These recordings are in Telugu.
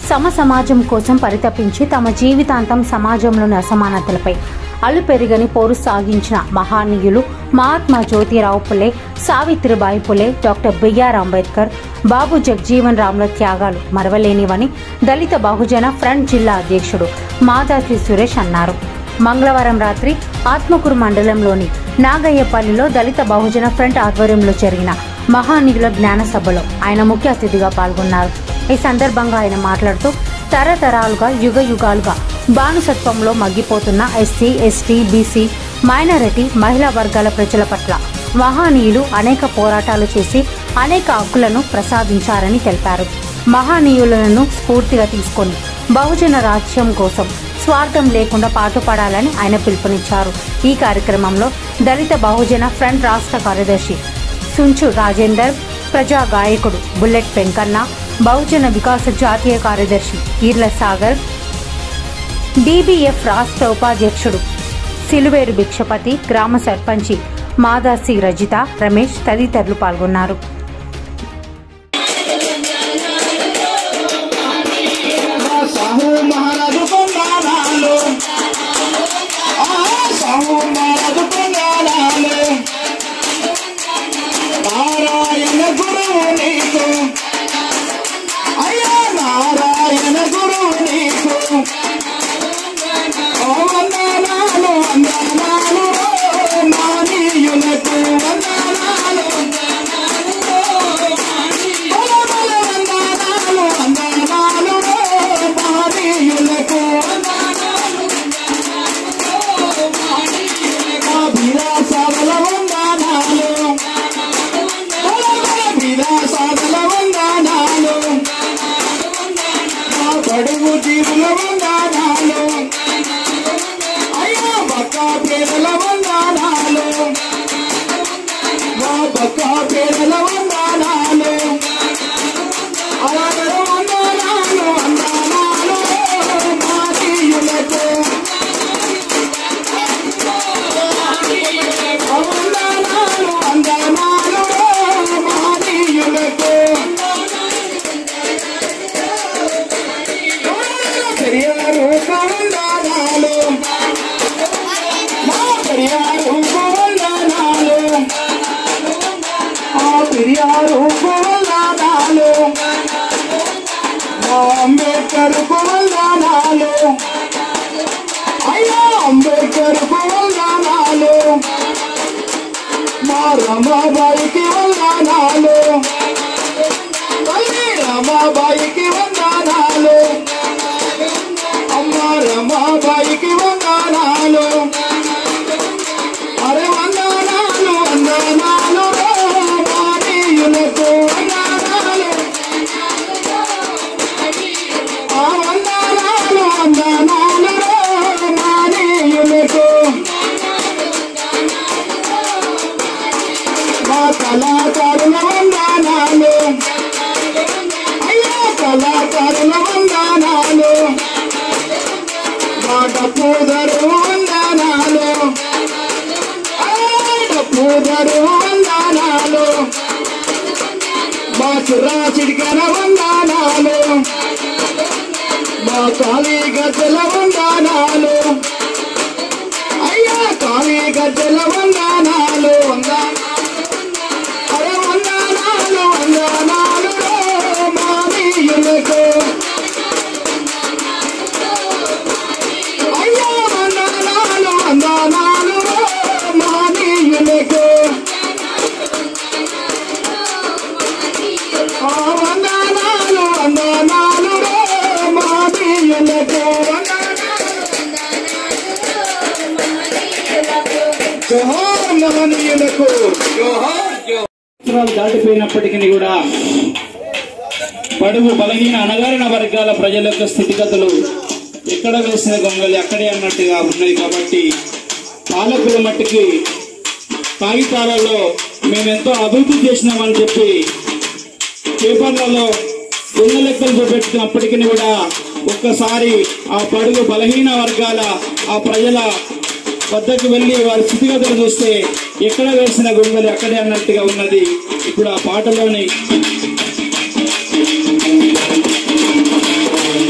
సమ సమాజం కోసం పరితపించి తమ జీవితాంతం సమాజంలోని అసమానతలపై అలు పెరిగని పోరు సాగించిన మహానీయులు మహాత్మా జ్యోతిరావు పులే సావిత్రిబాయి పులే డాక్టర్ బిఆర్ అంబేద్కర్ బాబు జగ్జీవన్ రామ్ల త్యాగాలు మరవలేనివని దళిత బహుజన ఫ్రంట్ జిల్లా అధ్యక్షుడు మాదాసి సురేష్ అన్నారు మంగళవారం రాత్రి ఆత్మకూరు మండలంలోని నాగయ్యపల్లిలో దళిత బహుజన ఫ్రంట్ ఆధ్వర్యంలో జరిగిన మహానీయుల జ్ఞాన సభలో ఆయన ముఖ్య అతిథిగా పాల్గొన్నారు ఈ సందర్భంగా ఆయన మాట్లాడుతూ తరతరాలుగా యుగ యుగాలుగా బానిసత్వంలో మగ్గిపోతున్న ఎస్సీ ఎస్టీ బీసీ మైనారిటీ మహిళా వర్గాల ప్రజల పట్ల మహానీయులు అనేక పోరాటాలు చేసి అనేక హక్కులను ప్రసాదించారని తెలిపారు మహానీయులను స్ఫూర్తిగా తీసుకొని బహుజన రాజ్యం కోసం స్వార్థం లేకుండా పాటుపడాలని ఆయన పిలుపునిచ్చారు ఈ కార్యక్రమంలో దళిత బహుజన ఫ్రంట్ రాష్ట్ర కార్యదర్శి సుంచు రాజేందర్ ప్రజా గాయకుడు బుల్లెట్ వెంకన్న బహుజన వికాస జాతీయ కార్యదర్శి ఈర్ల సాగర్ డీబీఎఫ్ రాష్ట్ర ఉపాధ్యక్షుడు సిలువేరు భిక్షపతి గ్రామ సర్పంచి మాదాసి రజిత రమేష్ తదితరులు పాల్గొన్నారు సాహు మహారాజు కొండానాలు ఆ సాహు మహారాజు కొండానాలు నారాయణ గురువు నీకు అయ్యా నారాయణ గురువు నీకు ఓ వందనాలు వందనాలు మానీయులకు వందనాలు బల బల వందనాలు వందనాలు మానీయులకు మా విలాసాల వందనాలు బల బల విలాసాల వందనాలు మా బడుగు జీవుల వందనాలు అయ్యా బక్క పేదల వందనాలు మా బక్క పేదల వందనాలు అలాగే వందనాలు వందనాలు మానీయులకు వందనాలు వందనాలు మానీయులకు పెరియారు వందనాలు మా పెరియారు వందనాలు ఆ పెరియారు వందనాలు మా అంబేద్కర్ వందనాలు అయ్యా అంబేద్కర్ వందనాలు మా రమాబాయికి వందనాలు తల్లి రమాబాయికి వందనాలు అమ్మ రమాబాయికి వందనాలు అరే వందనాలు వందనాలు మానీయులకు వందనాలు ఆ వందనాలు వందనాలు మానీయులకు మా కళాకారుల వందనాలు అయ్యా కళాకారుల వందనాలు మా డప్పుదరు వందనాలు డప్పుదరు వందనాలు మా చుర్రా చిడికల వందనాలు మా కాళీ గద్దెల వందనాలు అయ్యా కాళీ గద్దెల వందనాలు వందనాలు అరే వందనాలు వందనాలు మానీయులకు అయ్యా వందనాలు వందనాలు మానీయులకు ఆ వందనాలు వందనాలు మానీయులకు జోహార్ మహనీయులకు సంవత్సరాలు దాటిపోయినప్పటికీ కూడా బడుగు బలహీన అణగారిన వర్గాల ప్రజల యొక్క స్థితిగతులు ఎక్కడ వేసిన గొంగలి అక్కడే అన్నట్టుగా ఉన్నాయి కాబట్టి పాలకుల మట్టికి కాగితాలలో మేమెంతో అభివృద్ధి చేసినామని చెప్పి పేపర్లలో ఎన్న లెక్కలు చూపెట్టినప్పటికీ కూడా ఒక్కసారి ఆ పడుగు బలహీన వర్గాల ఆ ప్రజల వద్దకు వెళ్లి వారి స్థితిగతులు చూస్తే ఎక్కడ వేసిన గొంగలి అక్కడే అన్నట్టుగా ఉన్నది ఇప్పుడు ఆ పాటలోని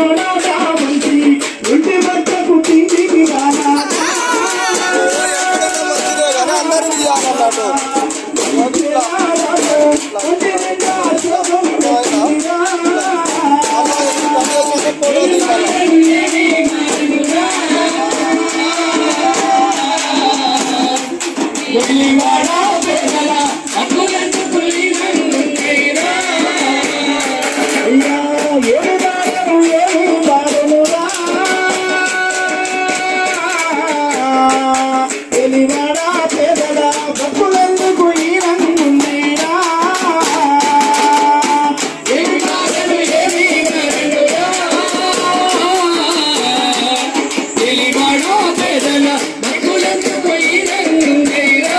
వాడా మంచి ఇంటి భర్తకు తిండికి రానా మంచిదే కానీ అందరికి తీయాలన్నట్టు ఒంటి నిండా శోభం పెట్టిరా. అమ్మాయి పని చేసేది ఫోటో తీయాలి కొలివాడా పేదల హక్కులెందుకు ఈనందుకైనా? అయ్యా, ఏడు దారులు, ఏడు దారులురా. కొలివాడా పేదల హక్కులెందుకు ఈనందుకైనా? ఏడు దారులు, ఏడు దారులురా. తెలివాడా పేదల హక్కులెందుకు ఈనందుకైనా?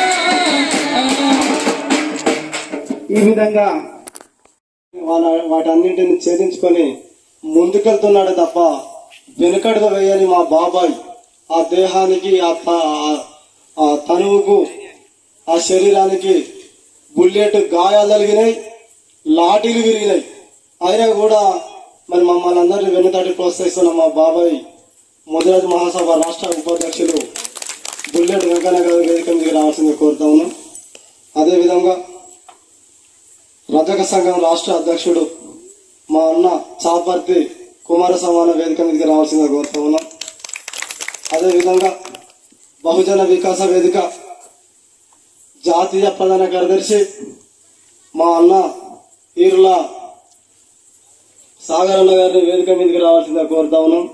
ఈ విధంగా వాళ్ళ వాటన్నింటిని ఛేదించుకొని ముందుకెళ్తున్నాడు తప్ప వెనుకడుగు వేయని మా బాబాయ్ ఆ దేహానికి ఆ త- ఆ- ఆ తనువుకు ఆ శరీరానికి బుల్లెట్ గాయాలు కలిగినాయి లాఠీలు విరిగినాయి అయినా కూడా మరి మమ్మల్ని అందరినీ వెనుతాటి ప్రోత్సహిస్తున్న మా బాబాయ్ ముదిరాజ్ మహాసభ రాష్ట్ర ఉపాధ్యక్షులు బుల్లెట్ వెంకన్న గారి వేదిక మీదకి రావాల్సింది కోరుతా ఉన్నాం అదేవిధంగా రజక సంఘం రాష్ట్ర అధ్యక్షుడు మా అన్న చాపర్తి కుమార సమాన వేదిక మీదకి రావాల్సిందిగా కోరుతా ఉన్నాం అదేవిధంగా బహుజన వికాస వేదిక జాతీయ ప్రధాన కార్యదర్శి మా అన్న ఈరుల సాగర్ అన్న గారిని వేదిక మీదకి రావాల్సిందిగా కోరుతా ఉన్నాం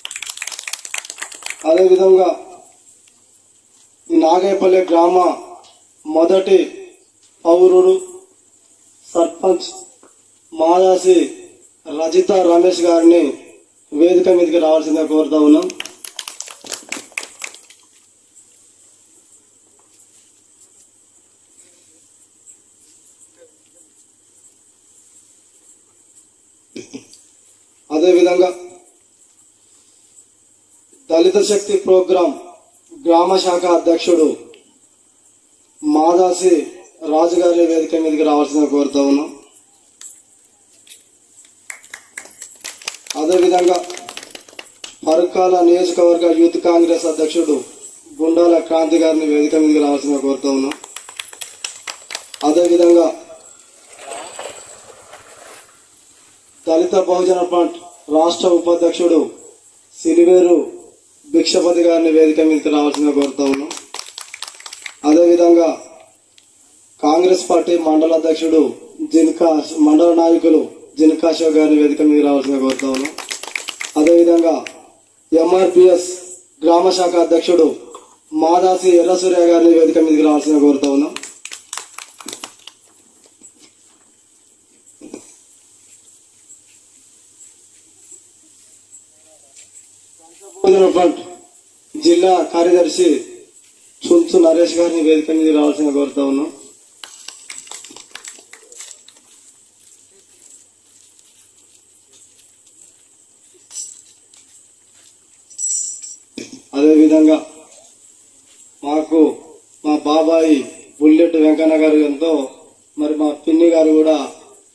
అదేవిధంగా ఈ నాగేపల్లి గ్రామ మొదటి పౌరుడు సర్పంచ్ మాదాసి రజిత రమేష్ గారిని వేదిక మీదకి రావాల్సిందిగా కోరుతా ఉన్నాం అదేవిధంగా దళిత శక్తి ప్రోగ్రాం గ్రామ శాఖ అధ్యక్షుడు మాదాసి రాజుగారి వేదిక మీదకి రావాల్సిందిగా కోరుతా ఉన్నాం అదేవిధంగా పరుకాల నియోజకవర్గ యూత్ కాంగ్రెస్ అధ్యక్షుడు గుండాల క్రాంతి గారిని వేదిక మీదకి రావాల్సిందిగా కోరుతా ఉన్నాం అదేవిధంగా దళిత బహుజన ఫ్రంట్ రాష్ట్ర ఉపాధ్యక్షుడు సిరివేరు భిక్షపతి గారిని వేదిక మీదకి రావాల్సిందిగా కోరుతా ఉన్నాం అదేవిధంగా కాంగ్రెస్ పార్టీ మండల అధ్యక్షుడు జిన్కా మండల నాయకులు జిన్కా షో గారిని వేదిక మీద రావాల్సిందిగా కోరుతా ఉన్నాం అదేవిధంగా ఎంఆర్పిఎస్ గ్రామ శాఖ అధ్యక్షుడు మాదాసి ఎర్రసూర్య గారిని వేదిక మీదకి రావాల్సిందిగా కోరుతా ఉన్నాం భోజన ఫ్రంట్ జిల్లా కార్యదర్శి చుంచు నరేష్ గారిని వేదిక మీద రావాల్సిందిగా కోరుతా ఉన్నాం అదేవిధంగా మాకు మా బాబాయి బుల్లెట్ వెంకన్న గారు ఎంతో మరి మా పిన్ని గారు కూడా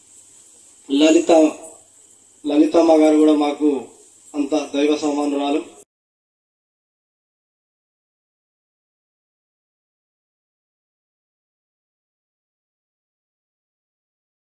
లలిత లలితమ్మ గారు కూడా మాకు అంత దైవ సమానురాలు